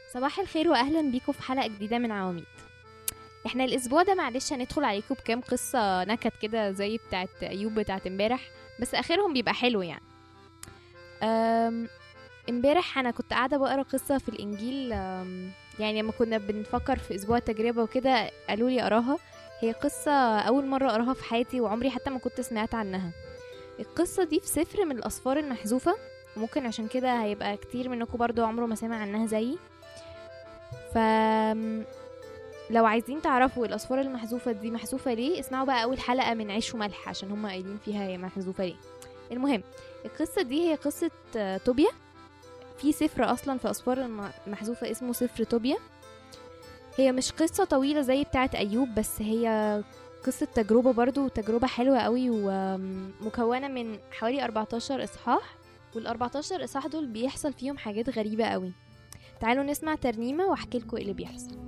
صباح الخير واهلا بيكم في حلقه جديده من عواميد احنا الاسبوع ده معلش هندخل عليكم بكام قصه نكت كده زي بتاعت ايوب بتاعت امبارح بس اخرهم بيبقى حلو يعني أم، امبارح انا كنت قاعده بقرا قصه في الانجيل أم، يعني لما كنا بنفكر في اسبوع التجربه وكده قالوا لي اقراها هي قصه اول مره اقراها في حياتي وعمري حتى ما كنت سمعت عنها القصه دي في سفر من الاسفار المحذوفه وممكن عشان كده هيبقى كتير منكم برضو عمره ما سمع عنها زيي ف لو عايزين تعرفوا الأسفار المحذوفة دي محذوفة ليه اسمعوا بقى أول حلقة من عيش وملح عشان هما قايلين فيها هي محذوفة ليه المهم القصة دي هي قصة آه، توبيا في سفر أصلا في أسفار الم- المحذوفة اسمه سفر توبيا هي مش قصة طويلة زي بتاعة أيوب بس هي قصة تجربة برضو تجربة حلوة قوي ومكونة من حوالي 14 إصحاح وال 14 إصحاح دول بيحصل فيهم حاجات غريبة قوي تعالوا نسمع ترنيمة واحكي لكم ايه اللي بيحصل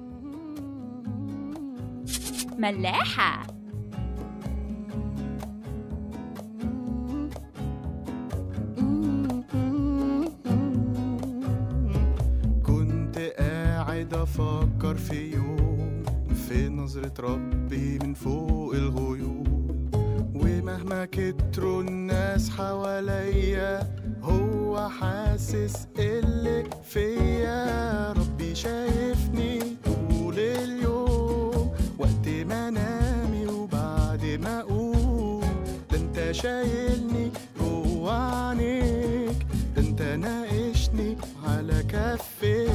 ملاحة كنت قاعد افكر في يوم في نظرة ربي من فوق الغيوم ومهما كتروا الناس حواليا هو حاسس اللي فيا ربي شايفني طول اليوم وقت ما انامي وبعد ما اقوم ده انت شايلني جوا عينيك ده انت ناقشني على كفيك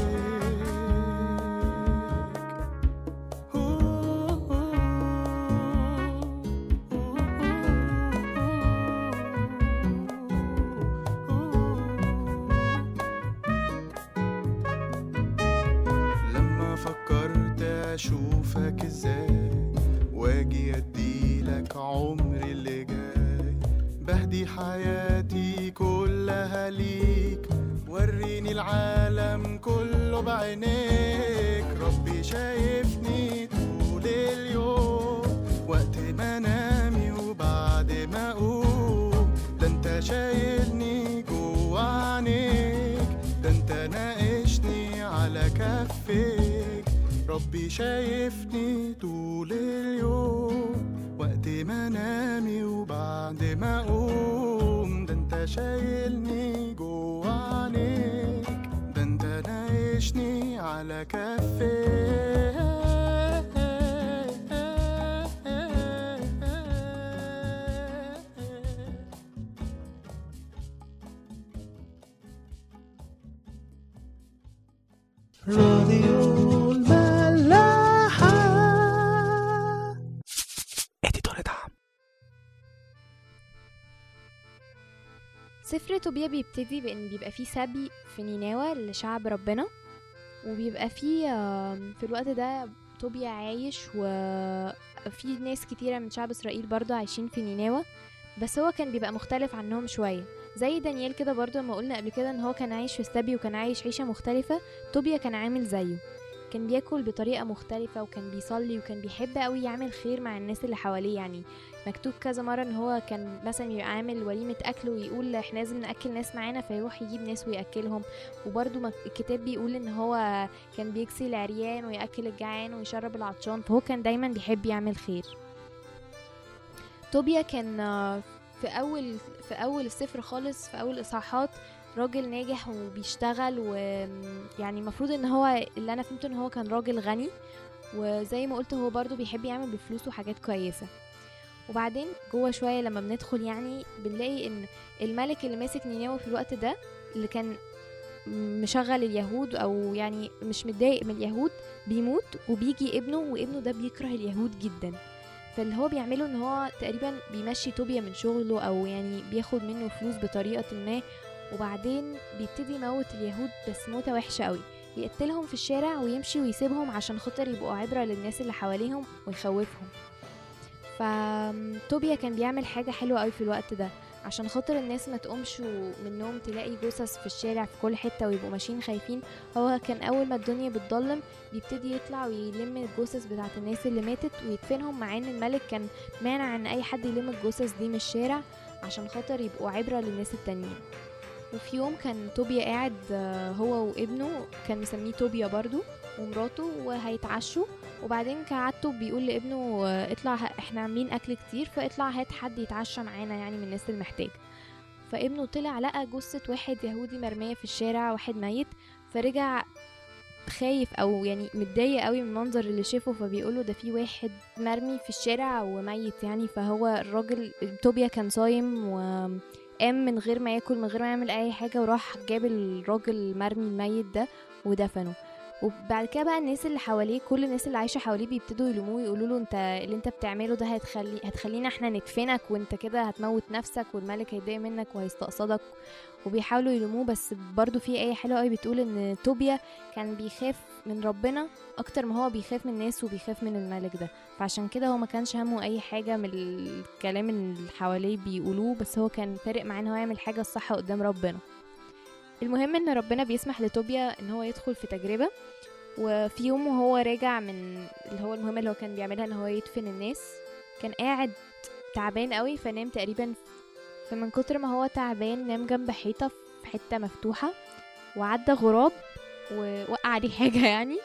لما فكرت اشوفك ازاي واجي اديلك عمري اللي جاي بهدي حياتي كلها ليك وريني العالم كله بعينيك ربي شايفني طول اليوم وقت ما انامي وبعد ما اقوم ده انت شايلني جوا عينيك ده انت ناقشني على كفيك ربي شايفني طول اليوم وقت ما انامي وبعد ما اقوم ده انت شايلني جوا عينيك ده انت ناقشني على كفيك راديو الملاحة اديتور دعم سفر توبيا بيبتدي بان بيبقى فيه سبي في نينوى لشعب ربنا وبيبقى فيه آم، في الوقت ده توبيا عايش وفي ناس كتيرة من شعب اسرائيل برضو عايشين في نينوى بس هو كان بيبقى مختلف عنهم شوية زي دانيال كده برضو لما قلنا قبل كده ان هو كان عايش في السبي وكان عايش عيشة مختلفة توبيا كان عامل زيه كان بياكل بطريقة مختلفة وكان بيصلي وكان بيحب قوي يعمل خير مع الناس اللي حواليه يعني مكتوب كذا مرة ان هو كان مثلا يبقى عامل وليمة اكل ويقول احنا لازم ناكل ناس معانا فيروح يجيب ناس وياكلهم وبرده مك- الكتاب بيقول ان هو كان بيكسي العريان وياكل الجعان ويشرب العطشان فهو كان دايما بيحب يعمل خير توبيا كان آه، في اول في اول السفر خالص في اول اصحاحات راجل ناجح وبيشتغل ويعني المفروض ان هو اللي انا فهمته ان هو كان راجل غني وزي ما قلت هو برضو بيحب يعمل بفلوسه حاجات كويسة وبعدين جوه شوية لما بندخل يعني بنلاقي ان الملك اللي ماسك نينوى في الوقت ده اللي كان مشغل اليهود او يعني مش متضايق من اليهود بيموت وبيجي ابنه وابنه ده بيكره اليهود جدا فاللي هو بيعمله ان هو تقريبا بيمشي توبيا من شغله او يعني بياخد منه فلوس بطريقة ما وبعدين بيبتدي يموت اليهود بس موتة وحشة قوي يقتلهم في الشارع ويمشي ويسيبهم عشان خاطر يبقوا عبرة للناس اللي حواليهم ويخوفهم فتوبيا كان بيعمل حاجة حلوة قوي في الوقت ده عشان خاطر الناس ما تقومش من النوم تلاقي جثث في الشارع في كل حتة ويبقوا ماشيين خايفين هو كان أول ما الدنيا بتضلم بيبتدي يطلع ويلم الجثث بتاعت الناس اللي ماتت ويدفنهم مع ان الملك كان مانع ان اي حد يلم الجثث دي من الشارع عشان خاطر يبقوا عبرة للناس التانيين وفي يوم كان توبيا قاعد آه، هو وابنه كان مسميه توبيا برضو ومراته وهيتعشوا وبعدين كعادته بيقول لابنه آه، اطلع ه- احنا عاملين اكل كتير فاطلع هات حد يتعشى معانا يعني من الناس المحتاجه فابنه طلع لقى جثة واحد يهودي مرمية في الشارع واحد ميت فرجع خايف او يعني متضايق قوي من المنظر اللي شافه فبيقوله ده في واحد مرمي في الشارع وميت يعني فهو الراجل توبيا كان صايم وقام من غير ما ياكل من غير ما يعمل اي حاجه وراح جاب الراجل المرمي الميت ده ودفنه وبعد كده بقى الناس اللي حواليه كل الناس اللي عايشه حواليه بيبتدوا يلوموه يقولوا له انت اللي انت بتعمله ده هتخلي هتخلينا احنا ندفنك وانت كده هتموت نفسك والملك هيتضايق منك وهيستقصدك وبيحاولوا يلوموه بس برضو في اي حلوه قوي بتقول ان توبيا كان بيخاف من ربنا اكتر ما هو بيخاف من الناس وبيخاف من الملك ده فعشان كده هو ما كانش همه اي حاجه من الكلام اللي حواليه بيقولوه بس هو كان فارق معاه ان هو يعمل حاجه الصح قدام ربنا المهم ان ربنا بيسمح لتوبيا ان هو يدخل في تجربه وفي يوم وهو راجع من اللي هو المهمه اللي هو كان بيعملها ان هو يدفن الناس كان قاعد تعبان قوي فنام تقريبا فمن كتر ما هو تعبان نام جنب حيطه في حته مفتوحه وعدى غراب ووقع عليه حاجه يعني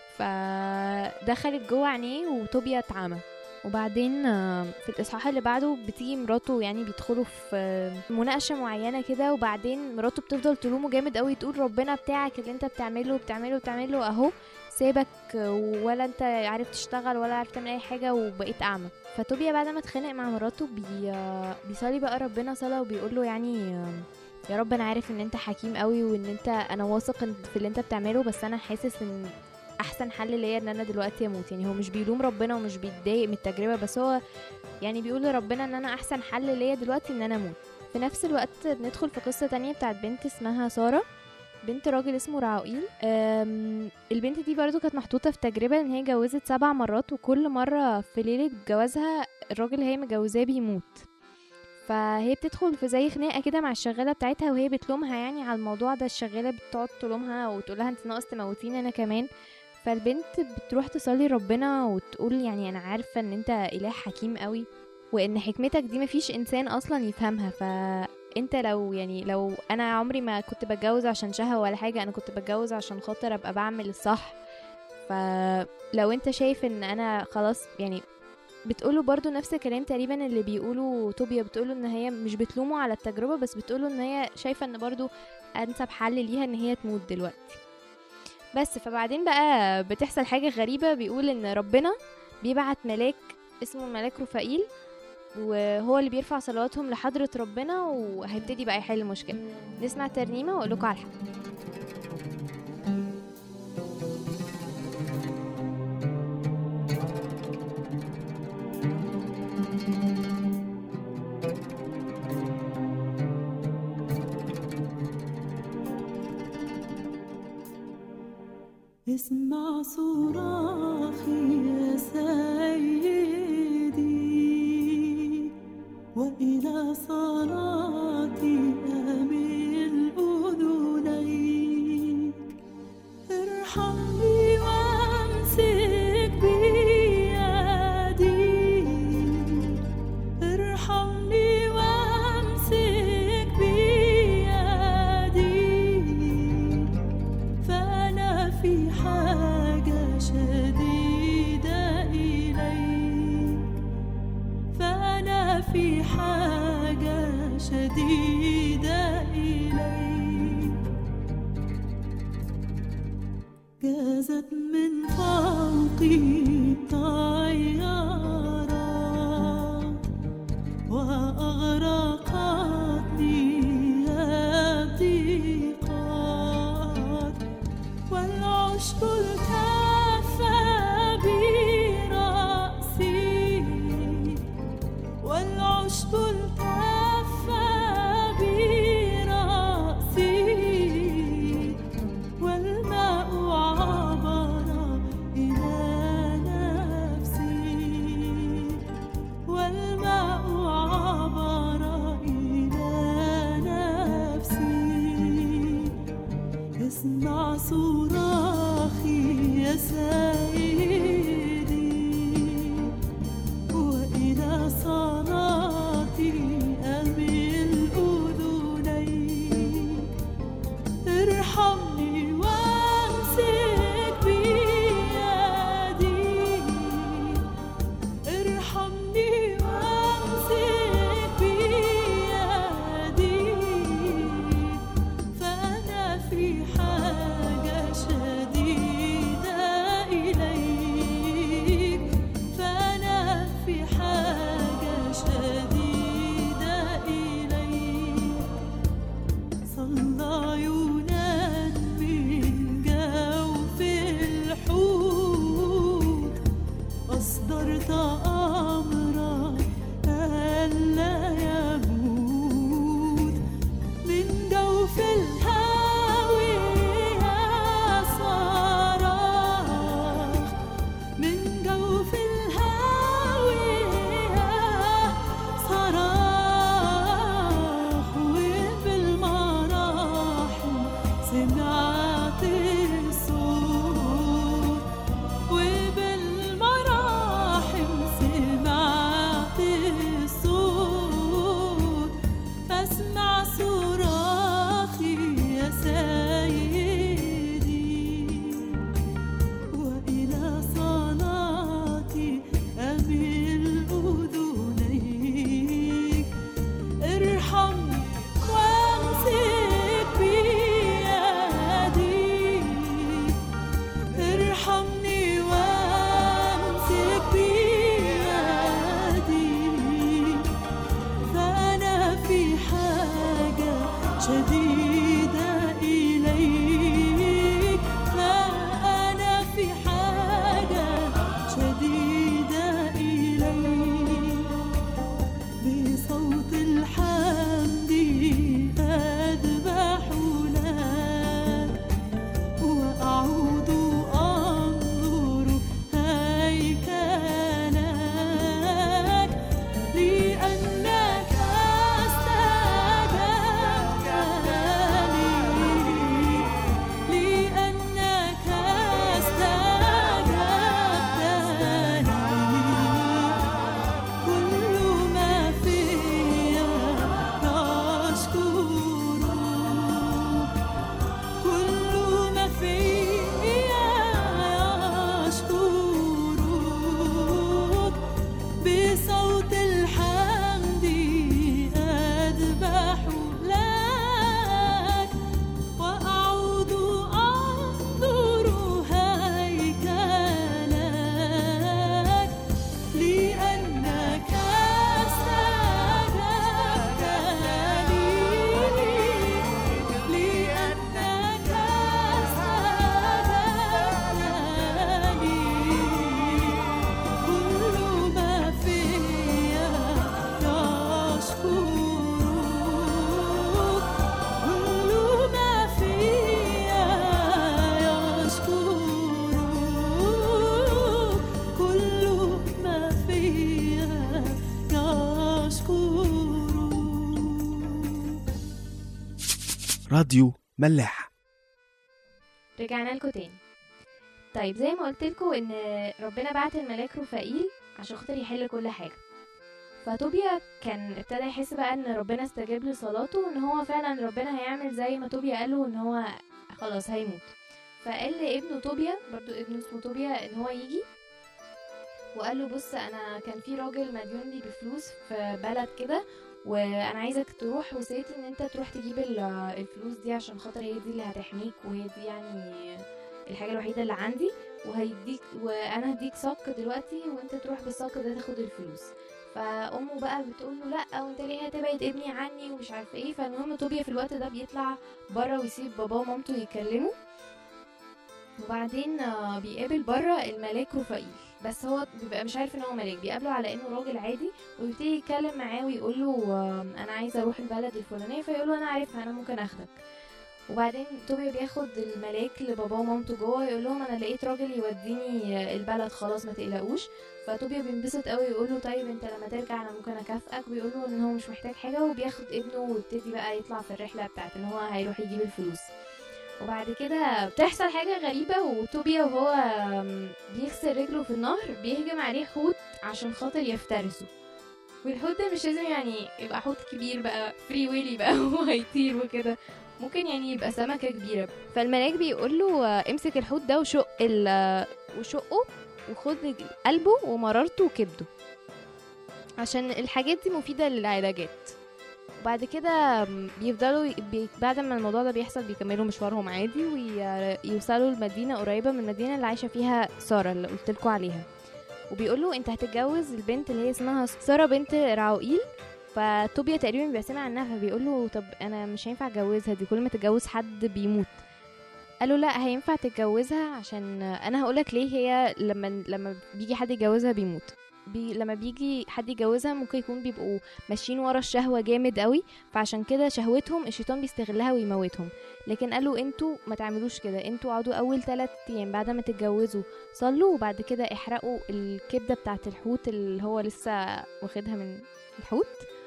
فدخلت جوه عينيه وطوبيا اتعمى وبعدين آه، في الاصحاح اللي بعده بتيجي مراته يعني بيدخلوا في آه، مناقشه معينه كده وبعدين مراته بتفضل تلومه جامد قوي تقول ربنا بتاعك اللي انت بتعمله بتعمله بتعمله اهو سابك آه، ولا انت عارف تشتغل ولا عارف تعمل اي حاجه وبقيت اعمى فتوبيا بعد ما اتخانق مع مراته بي آه، بيصلي بقى ربنا صلاه وبيقول له يعني آه، يا رب انا عارف ان انت حكيم قوي وان انت انا واثق إن- في اللي انت بتعمله بس انا حاسس ان احسن حل ليا ان انا دلوقتي اموت يعني هو مش بيلوم ربنا ومش بيتضايق من التجربه بس هو يعني بيقول لربنا ان انا احسن حل ليا دلوقتي ان انا اموت في نفس الوقت بندخل في قصه تانية بتاعت بنت اسمها ساره بنت راجل اسمه راوئيل أم، البنت دي برضو كانت محطوطة في تجربة ان هي جوزت سبع مرات وكل مرة في ليلة جوازها الراجل اللي هي مجوزاه بيموت فهي بتدخل في زي خناقه كده مع الشغاله بتاعتها وهي بتلومها يعني على الموضوع ده الشغاله بتقعد تلومها وتقول لها انت ناقص تموتيني انا كمان فالبنت بتروح تصلي ربنا وتقول يعني انا عارفه ان انت اله حكيم قوي وان حكمتك دي مفيش انسان اصلا يفهمها فانت لو يعني لو انا عمري ما كنت بتجوز عشان شهوه ولا حاجه انا كنت بتجوز عشان خاطر ابقى بعمل الصح فلو انت شايف ان انا خلاص يعني بتقوله برضو نفس الكلام تقريبا اللي بيقوله توبيا بتقوله ان هي مش بتلومه على التجربة بس بتقوله ان هي شايفة ان برضو انسب حل ليها ان هي تموت دلوقتي بس فبعدين بقى بتحصل حاجة غريبة بيقول ان ربنا بيبعت ملاك اسمه الملاك رفائيل وهو اللي بيرفع صلواتهم لحضرة ربنا وهيبتدي بقى يحل المشكلة نسمع ترنيمة واقول لكم على الحق اسمع صراخي يا سيدي وإلى صلاتي أميل أذنيك ارحمني وامسك بيدي ارحمني وامسك بيدي فأنا في حاجة شديدة إليك فأنا في حاجة شديدة إليك جازت من فوقي الطيارات وأغرقتني الضيقات والعشب التفى برأسي والعشب التفى برأسي والماء عبر إلى نفسي والماء عبر إلى نفسي اسمع صراخي يا سيدي وإلى صلاتي أمل أذني راديو ملاح رجعنا لكم تاني طيب زي ما قلت لكم ان ربنا بعت الملاك رفائيل عشان خاطر يحل كل حاجه فطوبيا كان ابتدى يحس بقى ان ربنا استجاب لصلاته وان هو فعلا ربنا هيعمل زي ما طوبيا قاله ان هو خلاص هيموت فقال لابنه طوبيا برضو ابنه اسمه طوبيا ان هو يجي وقال له بص انا كان في راجل مديون لي بفلوس في بلد كده وانا عايزك تروح وصيتي ان انت تروح تجيب ال- الفلوس دي عشان خاطر هي دي اللي هتحميك وهي دي يعني الحاجه الوحيده اللي عندي وهيديك وانا هديك صك دلوقتي وانت تروح بالصك ده تاخد الفلوس فامه بقى بتقول له لا وانت ليه هتبعد ابني عني ومش عارفه ايه فالمهم طوبيا في الوقت ده بيطلع بره ويسيب باباه ومامته يتكلموا وبعدين آه، بيقابل بره الملاك رفائيل بس هو بيبقى مش عارف ان هو ملاك بيقابله على انه راجل عادي ويبتدي يتكلم معاه ويقول له آه، انا عايزه اروح البلد الفلانيه فيقول له انا عارفها انا ممكن اخدك وبعدين توبيا بياخد الملاك لباباه ومامته جوه يقول لهم انا لقيت راجل يوديني البلد خلاص ما تقلقوش فطوبيا بينبسط قوي يقول له طيب انت لما ترجع انا ممكن اكافئك ويقول له ان هو مش محتاج حاجه وبياخد ابنه ويبتدي بقى يطلع في الرحله بتاعت ان هو هيروح يجيب الفلوس وبعد كده بتحصل حاجة غريبة وتوبيا وهو بيغسل رجله في النهر بيهجم عليه حوت عشان خاطر يفترسه والحوت ده مش لازم يعني يبقى حوت كبير بقى فري ويلي بقى هو هيطير وكده ممكن يعني يبقى سمكة كبيرة فالملاك بيقول له آه، امسك الحوت ده وشق ال آه، وشقه وخد قلبه ومرارته وكبده عشان الحاجات دي مفيدة للعلاجات وبعد كده بيفضلوا ي- بي... بعد ما الموضوع ده بيحصل بيكملوا مشوارهم عادي ويوصلوا لمدينة قريبة من المدينة اللي عايشة فيها سارة اللي قلت لكم عليها وبيقول له انت هتتجوز البنت اللي هي اسمها سارة بنت راعوئيل فتوبيا تقريبا بيبقى سامع عنها فبيقول له طب انا مش هينفع اتجوزها دي كل ما تتجوز حد بيموت قال له لا هينفع تتجوزها عشان انا هقولك ليه هي لما لما بيجي حد يتجوزها بيموت بي لما بيجي حد يتجوزها ممكن يكون بيبقوا ماشيين ورا الشهوة جامد قوي فعشان كده شهوتهم الشيطان بيستغلها ويموتهم لكن قالوا انتوا ما تعملوش كده انتوا قعدوا اول ثلاث ايام بعد ما تتجوزوا صلوا وبعد كده احرقوا الكبده بتاعه الحوت اللي هو لسه واخدها من الحوت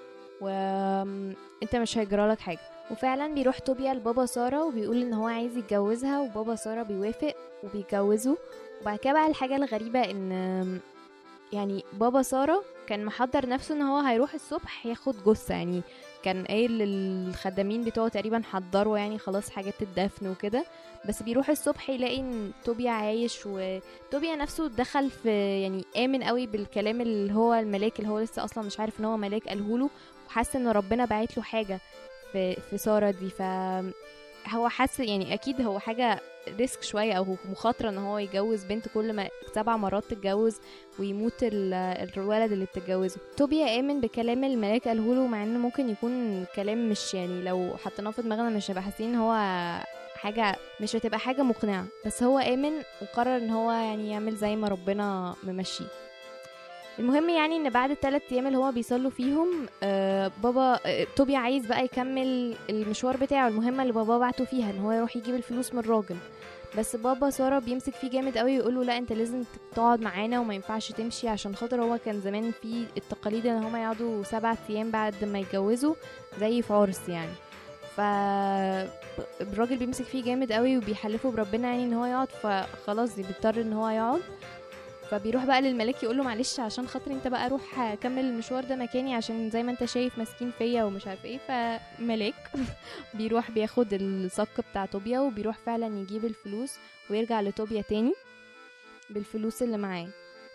وانت مش هيجرالك حاجه وفعلا بيروح توبيا لبابا ساره وبيقول ان هو عايز يتجوزها وبابا ساره بيوافق وبيتجوزوا وبعد كده بقى الحاجه الغريبه ان يعني بابا ساره كان محضر نفسه ان هو هيروح الصبح ياخد جثه يعني كان قايل للخدامين بتوعه تقريبا حضروا يعني خلاص حاجات الدفن وكده بس بيروح الصبح يلاقي ان توبيا عايش وتوبيا نفسه دخل في يعني امن قوي بالكلام اللي هو الملاك اللي هو لسه اصلا مش عارف ان هو ملاك قالهوله وحس ان ربنا باعت له حاجه في في ساره دي ف هو حس يعني اكيد هو حاجه ريسك شويه او مخاطره ان هو يجوز بنت كل ما سبع مرات تتجوز ويموت ال- الولد اللي بتتجوزه توبيا امن بكلام الملاك قاله له مع انه ممكن يكون كلام مش يعني لو حطيناه في دماغنا مش هنبقى حاسين ان هو حاجه مش هتبقى حاجه مقنعه بس هو امن وقرر ان هو يعني يعمل زي ما ربنا ممشيه المهم يعني ان بعد الثلاث ايام اللي هو بيصلوا فيهم آه بابا آه توبيا عايز بقى يكمل المشوار بتاعه المهمه اللي بابا بعته فيها ان هو يروح يجيب الفلوس من الراجل بس بابا ساره بيمسك فيه جامد قوي ويقول له لا انت لازم تقعد معانا وما ينفعش تمشي عشان خاطر هو كان زمان في التقاليد ان هما يقعدوا سبعة ايام بعد ما يتجوزوا زي في عرس يعني ف الراجل بيمسك فيه جامد قوي وبيحلفه بربنا يعني ان هو يقعد فخلاص بيضطر ان هو يقعد فبيروح بقى للملاك يقول له معلش عشان خاطر انت بقى روح كمل المشوار ده مكاني عشان زي ما انت شايف ماسكين فيا ومش عارف ايه فملاك بيروح بياخد الصك بتاع توبيا وبيروح فعلا يجيب الفلوس ويرجع لتوبيا تاني بالفلوس اللي معاه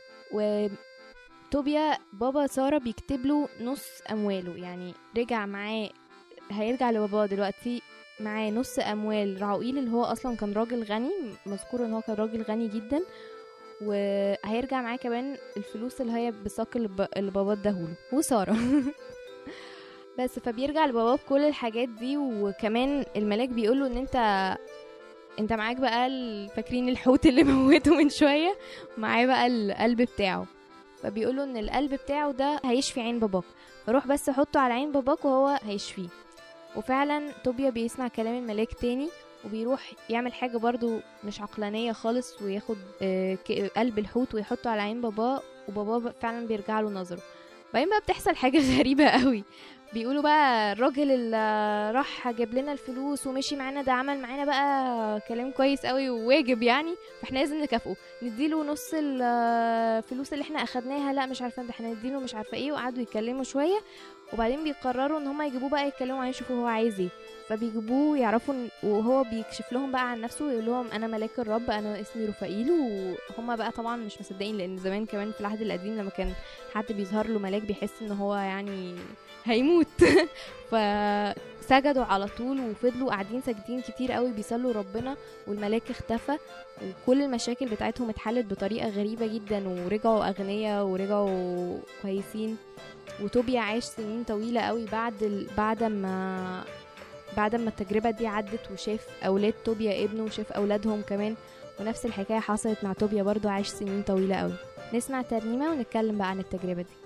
وتوبيا بابا سارة بيكتب له نص أمواله يعني رجع معاه هيرجع لبابا دلوقتي معاه نص أموال راعوئيل اللي هو أصلا كان راجل غني مذكور إن هو كان راجل غني جدا وهيرجع معاه كمان الفلوس اللي هي بالصك اللي, ب... اللي بابا اداهوله وسارة بس فبيرجع لبابا بكل الحاجات دي وكمان الملاك بيقوله ان انت انت معاك بقى ال- فاكرين الحوت اللي موته من شويه معاه بقى القلب بتاعه فبيقوله ان القلب بتاعه ده هيشفي عين باباك فروح بس حطه على عين باباك وهو هيشفيه وفعلا توبيا بيسمع كلام الملاك تاني وبيروح يعمل حاجة برضو مش عقلانية خالص وياخد آه، ك- قلب الحوت ويحطه على عين باباه وباباه ب- فعلا بيرجع له نظره بعدين بقى بتحصل حاجة غريبة قوي بيقولوا بقى الراجل اللي راح جاب لنا الفلوس ومشي معانا ده عمل معانا بقى كلام كويس قوي وواجب يعني فاحنا لازم نكافئه نديله نص الفلوس اللي احنا اخدناها لا مش عارفه ده احنا نديله مش عارفه ايه وقعدوا يتكلموا شويه وبعدين بيقرروا ان هم يجيبوه بقى يتكلموا عليه يشوفوا هو عايز ايه فبيجيبوه يعرفوا إن- وهو بيكشف لهم بقى عن نفسه ويقول لهم انا ملاك الرب انا اسمي رفائيل وهم بقى طبعا مش مصدقين لان زمان كمان في العهد القديم لما كان حد بيظهر له ملاك بيحس ان هو يعني هيموت فسجدوا على طول وفضلوا قاعدين ساجدين كتير قوي بيصلوا ربنا والملاك اختفى وكل المشاكل بتاعتهم اتحلت بطريقة غريبة جدا ورجعوا أغنياء ورجعوا كويسين وتوبيا عاش سنين طويلة قوي بعد ال... بعد ما بعد ما التجربة دي عدت وشاف أولاد توبيا ابنه وشاف أولادهم كمان ونفس الحكاية حصلت مع توبيا برضو عاش سنين طويلة قوي نسمع ترنيمة ونتكلم بقى عن التجربة دي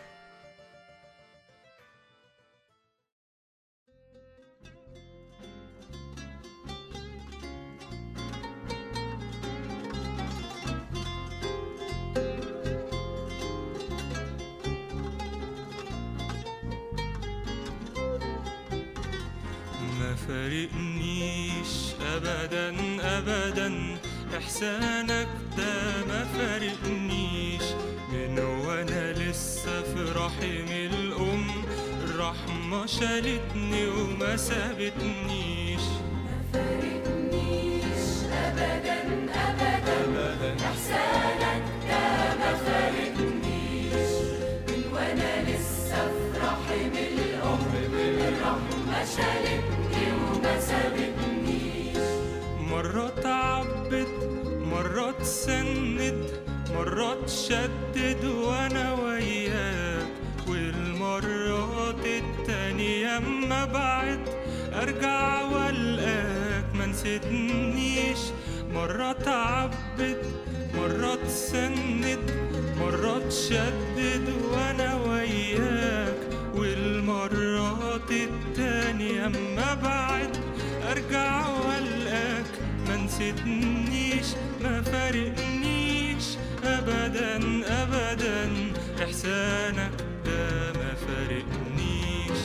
ما فارقنيش ابدا ابدا احسانك ده ما فارقنيش من وانا لسه في رحم الام الرحمه شالتني وما سابتنيش مرات عبد مرات سند مرات شدد وانا وياك والمرات التانية اما بعد ارجع والقاك ما نسيتنيش مرات عبد مرات سند مرات شدد وانا وياك والمرات التانية اما بعد ارجع والقاك ما نسيتنيش ما فارقنيش ابدا ابدا احسانك ده ما فارقنيش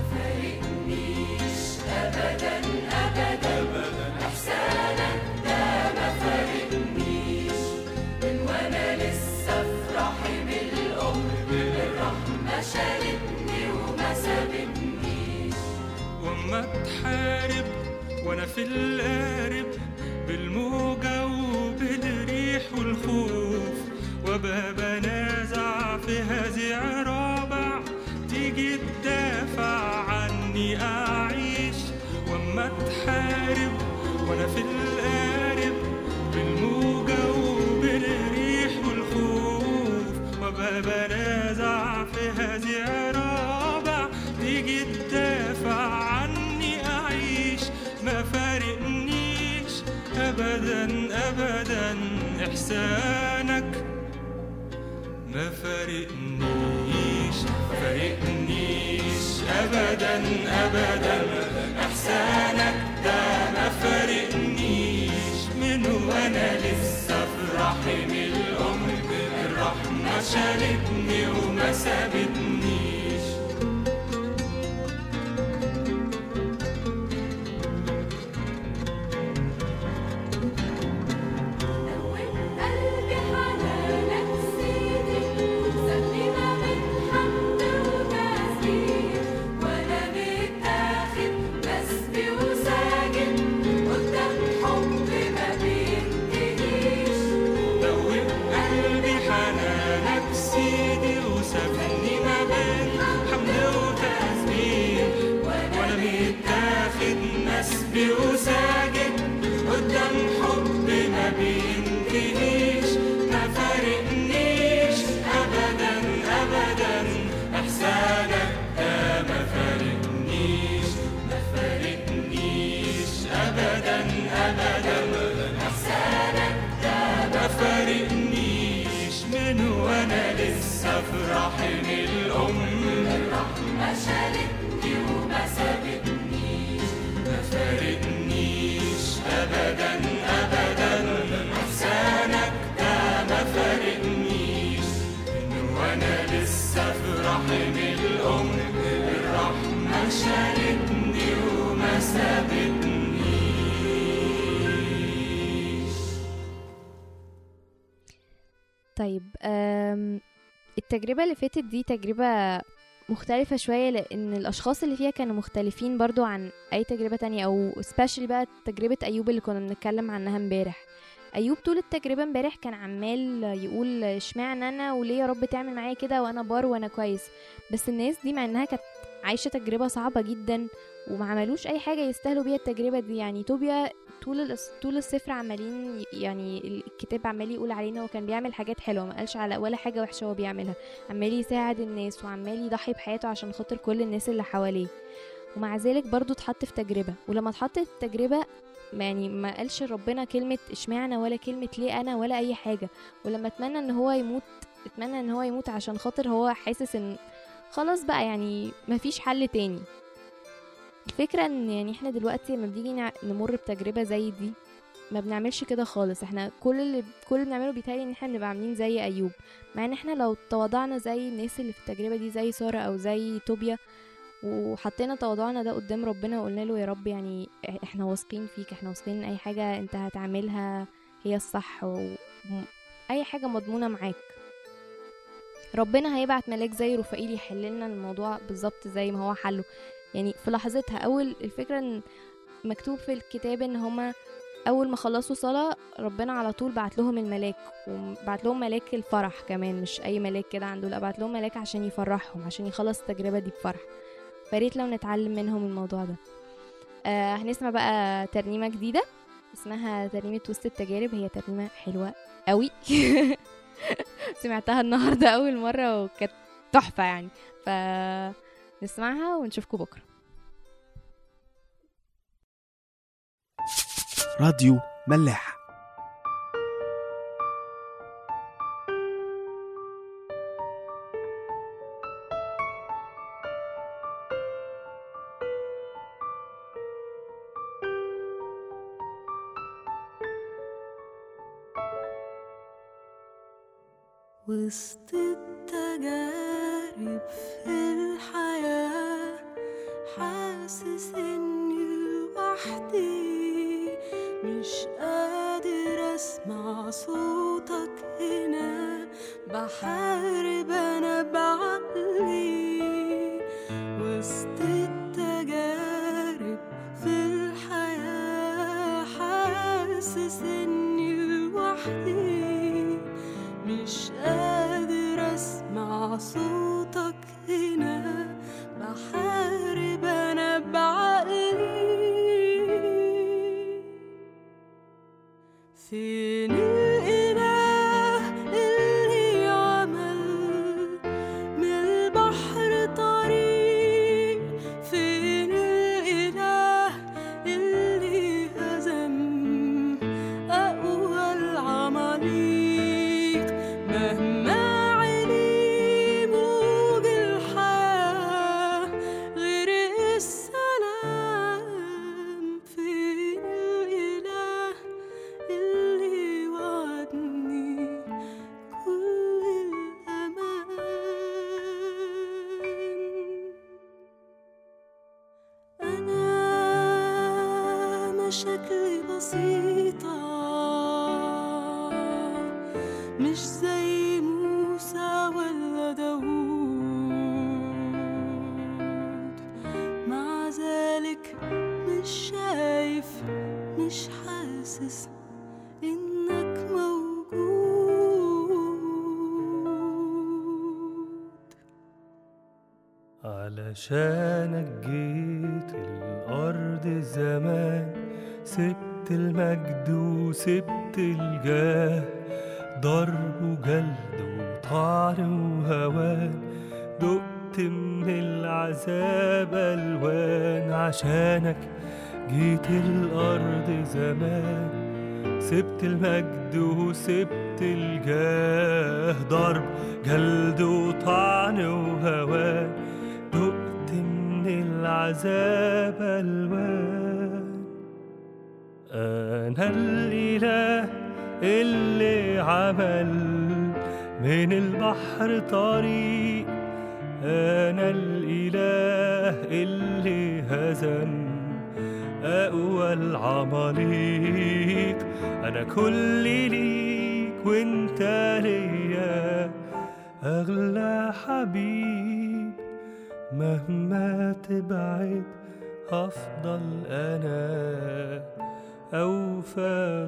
واما تحارب وانا في القارب بالموجة وبالريح والخوف وابقى بنازع في هزيع رابع تيجي تدافع عني اعيش واما تحارب وانا في القارب بالموجة وبالريح والخوف وابقى بنازع في هزيع رابع تيجي تدافع عني اعيش ما فارقنيش ابدا ابدا احسانك ما فارقنيش فارقنيش ابدا ابدا احسانك ده ما فارقنيش من وانا لسه في رحم الام الرحمه شالتني وما سابتنيش قلبي حنانك سيدي سابني ما بين حمد وتسبيح وانا متاخد بسبي وساجد قدام حب ما بينتهيش دوب قلبي حنانك سيدي وسابني ما بين حمد وتسبيح وانا متاخد مسبي وساجد قدام حب ما بينتهيش ما فارقنيش ابدا ابدا احسانك ده ما فارقنيش ما فارقنيش ابدا ابدا احسانك ده ما فارقنيش من وانا لسه في رحم الام الرحمة شالتني وما سابتنيش ما فارقنيش ابدا ابدا احسانك طيب أم التجربة اللي فاتت دي تجربة مختلفة شوية لأن الأشخاص اللي فيها كانوا مختلفين برضو عن أي تجربة تانية أو especially بقى تجربة أيوب اللي كنا بنتكلم عنها امبارح أيوب طول التجربة امبارح كان عمال يقول اشمعنى أنا وليه يا رب تعمل معايا كده وأنا بار وأنا كويس بس الناس دي مع إنها كانت عايشة تجربة صعبة جدا وما عملوش أي حاجة يستاهلوا بيها التجربة دي يعني توبيا طول الأس- طول السفر عمالين ي- يعني الكتاب عمال يقول علينا هو كان بيعمل حاجات حلوه ما قالش على ولا حاجه وحشه هو بيعملها عمال يساعد الناس وعمال يضحي بحياته عشان خاطر كل الناس اللي حواليه ومع ذلك برضو اتحط في تجربه ولما اتحط في تجربه ما يعني ما قالش ربنا كلمه اشمعنى ولا كلمه ليه انا ولا اي حاجه ولما اتمنى ان هو يموت اتمنى ان هو يموت عشان خاطر هو حاسس ان خلاص بقى يعني مفيش حل تاني الفكرة ان يعني احنا دلوقتي لما بنيجي نع- نمر بتجربة زي دي ما بنعملش كده خالص احنا كل اللي كل اللي بنعمله بيتهيألي ان احنا بنبقى عاملين زي ايوب مع ان احنا لو تواضعنا زي الناس اللي في التجربة دي زي سارة او زي توبيا وحطينا تواضعنا ده قدام ربنا وقلنا له يا رب يعني إح- احنا واثقين فيك احنا واثقين ان اي حاجة انت هتعملها هي الصح و... م- اي حاجة مضمونة معاك ربنا هيبعت ملاك زي رفائيل يحل لنا الموضوع بالظبط زي ما هو حله يعني في لحظتها اول الفكره ان مكتوب في الكتاب ان هما اول ما خلصوا صلاه ربنا على طول بعت لهم الملاك وبعت لهم ملاك الفرح كمان مش اي ملاك كده عنده لا بعت لهم ملاك عشان يفرحهم عشان يخلص التجربه دي بفرح فريت لو نتعلم منهم الموضوع ده آه هنسمع بقى ترنيمه جديده اسمها ترنيمه وسط التجارب هي ترنيمه حلوه قوي سمعتها النهارده اول مره وكانت تحفه يعني ف نسمعها ونشوفكم بكره راديو ملاح وسط التجارب في الحياة حاسس اني لوحدي مش قادر اسمع صوتك هنا بحارب انا بعقلي وسط التجارب في الحياة حاسس اني لوحدي مش قادر اسمع صوتك هنا بحارب انا بعقلي فين الاله اللي عمل من البحر طريق فين الاله اللي هزم أقوى العماليق مهما علي موج الحياة غير السلام فين الإله اللي وعدني كل الأمان أنا مشاكلي بسيطة مش زي موسى ولا داوود مع ذلك مش شايف مش حاسس إنك موجود علشانك جيت الأرض زمان سبت المجد وسبت الجاه ضرب وجلد وطعن وهوان دقت من العذاب ألوان عشانك جيت الأرض زمان سبت المجد وسبت الجاه ضرب جلد وطعن وهوان دقت من العذاب ألوان أنا الإله اللي عمل من البحر طريق أنا الإله اللي هزم أقوى العماليق أنا كل ليك وانت ليا أغلى حبيب مهما تبعد هفضل أنا أوفى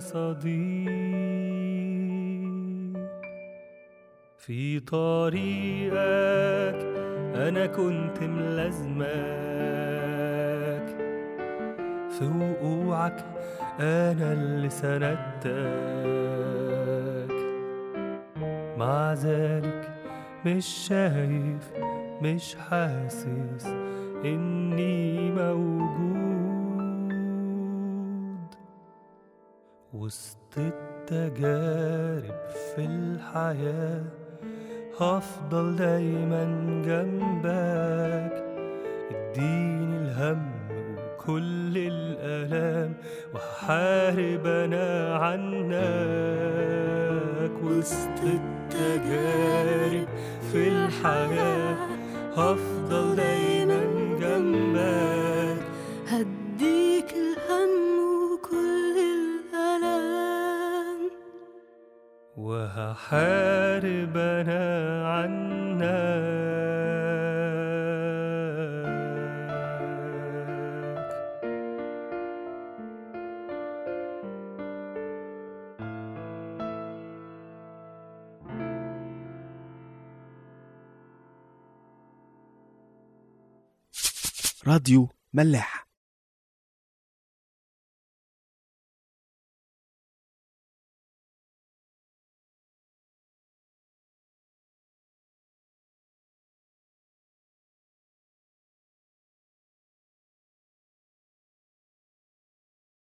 صديق في طريقك أنا كنت ملازمك في وقوعك أنا اللي سندتك مع ذلك مش شايف مش حاسس إني موجود وسط التجارب في الحياة هفضل دايما جنبك اديني الهم وكل الآلام وهحارب أنا عنك وسط التجارب في الحياة هفضل دايما جنبك هديك الهم وكل الألام وهحارب أنا عنك راديو ملاح